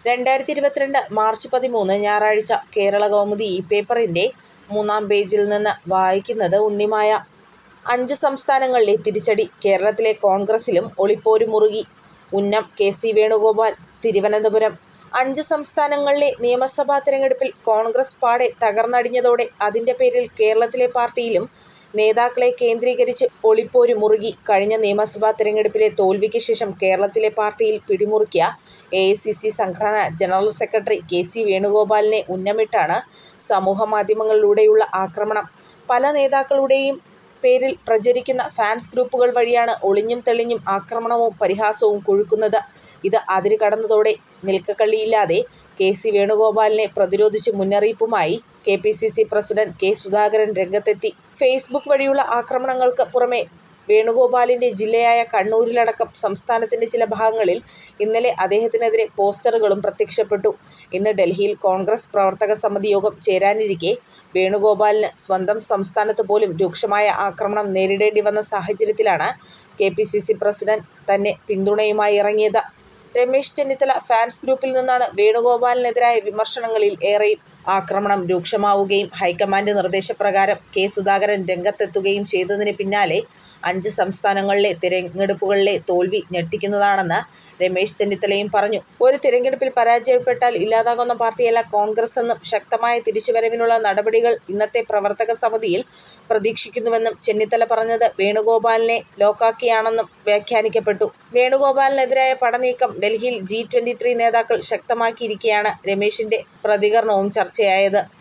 രണ്ടായിരത്തി ഇരുപത്തിരണ്ട് മാർച്ച് പതിമൂന്ന് ഞായറാഴ്ച കേരളകൗമുദി ഈ പേപ്പറിൻ്റെ മൂന്നാം പേജിൽ നിന്ന് വായിക്കുന്നത് ഉണ്ണിമായ. അഞ്ച് സംസ്ഥാനങ്ങളിലെ തിരിച്ചടി, കേരളത്തിലെ കോൺഗ്രസിലും ഒളിപ്പോര് മുറുകി. ഉന്നം കെ സി വേണുഗോപാൽ, തിരുവനന്തപുരം അഞ്ച് സംസ്ഥാനങ്ങളിലെ നിയമസഭാ തെരഞ്ഞെടുപ്പിൽ കോൺഗ്രസ് പാടെ തകർന്നടിഞ്ഞതോടെ അതിൻ്റെ പേരിൽ കേരളത്തിലെ പാർട്ടിയിലും നേതാക്കളെ കേന്ദ്രീകരിച്ച് ഒളിപ്പോര് മുറുകി. കഴിഞ്ഞ നിയമസഭാ തെരഞ്ഞെടുപ്പിലെ തോൽവിക്ക് ശേഷം കേരളത്തിലെ പാർട്ടിയിൽ പിടിമുറുക്കിയ എ ഐ സി സി സംഘടനാ ജനറൽ സെക്രട്ടറി കെ സി വേണുഗോപാലിനെ ഉന്നമിട്ടാണ് സമൂഹമാധ്യമങ്ങളിലൂടെയുള്ള ആക്രമണം. പല നേതാക്കളുടെയും പേരിൽ പ്രചരിക്കുന്ന ഫാൻസ് ഗ്രൂപ്പുകൾ വഴിയാണ് ഒളിഞ്ഞും തെളിഞ്ഞും ആക്രമണവും പരിഹാസവും കൊഴുക്കുന്നത്. ഇത് അതിര് കടന്നതോടെ നിൽക്കക്കള്ളിയില്ലാതെ കെ സി വേണുഗോപാലിനെ പ്രതിരോധിച്ച് മുന്നറിയിപ്പുമായി K P C C president K Sudhakaran രംഗത്തെത്തി. ഫേസ്ബുക്ക് വഴിയുള്ള ആക്രമണങ്ങൾക്ക് പുറമെ വേണുഗോപാലിൻ്റെ ജില്ലയായ കണ്ണൂരിലടക്കം സംസ്ഥാനത്തിൻ്റെ ചില ഭാഗങ്ങളിൽ ഇന്നലെ അദ്ദേഹത്തിനെതിരെ പോസ്റ്ററുകളും പ്രത്യക്ഷപ്പെട്ടു. ഇന്ന് ഡൽഹിയിൽ കോൺഗ്രസ് പ്രവർത്തക സമിതി യോഗം ചേരാനിരിക്കെ വേണുഗോപാലിന് സ്വന്തം സംസ്ഥാനത്ത് പോലും രൂക്ഷമായ ആക്രമണം നേരിടേണ്ടി വന്ന സാഹചര്യത്തിലാണ് K P C C president തന്നെ പിന്തുണയുമായി ഇറങ്ങിയത്. രമേശ് ചെന്നിത്തല ഫാൻസ് ഗ്രൂപ്പിൽ നിന്നാണ് വേണുഗോപാലിനെതിരായ വിമർശനങ്ങളിൽ ഏറെയും. ആക്രമണം രൂക്ഷമാവുകയും ഹൈക്കമാൻഡ് നിർദ്ദേശപ്രകാരം കെ സുധാകരൻ രംഗത്തെത്തുകയും ചെയ്തതിന് പിന്നാലെ അഞ്ച് സംസ്ഥാനങ്ങളിലെ തെരഞ്ഞെടുപ്പുകളിലെ തോൽവി ഞെട്ടിക്കുന്നതാണെന്ന് രമേശ് ചെന്നിത്തലയും പറഞ്ഞു. ഒരു തിരഞ്ഞെടുപ്പിൽ പരാജയപ്പെട്ടാൽ ഇല്ലാതാകുന്ന പാർട്ടിയല്ല കോൺഗ്രസെന്നും ശക്തമായ തിരിച്ചുവരവിനുള്ള നടപടികൾ ഇന്നത്തെ പ്രവർത്തക സമിതിയിൽ പ്രതീക്ഷിക്കുന്നുവെന്നും ചെന്നിത്തല പറഞ്ഞത് വേണുഗോപാലിനെ ലോക്കാക്കിയാണെന്നും വ്യാഖ്യാനിക്കപ്പെട്ടു. വേണുഗോപാലിനെതിരായ പടനീക്കം ഡൽഹിയിൽ ജി ട്വന്റി ത്രീ നേതാക്കൾ ശക്തമാക്കിയിരിക്കെയാണ് രമേശിൻ്റെ പ്രതികരണവും ചർച്ചയായത്.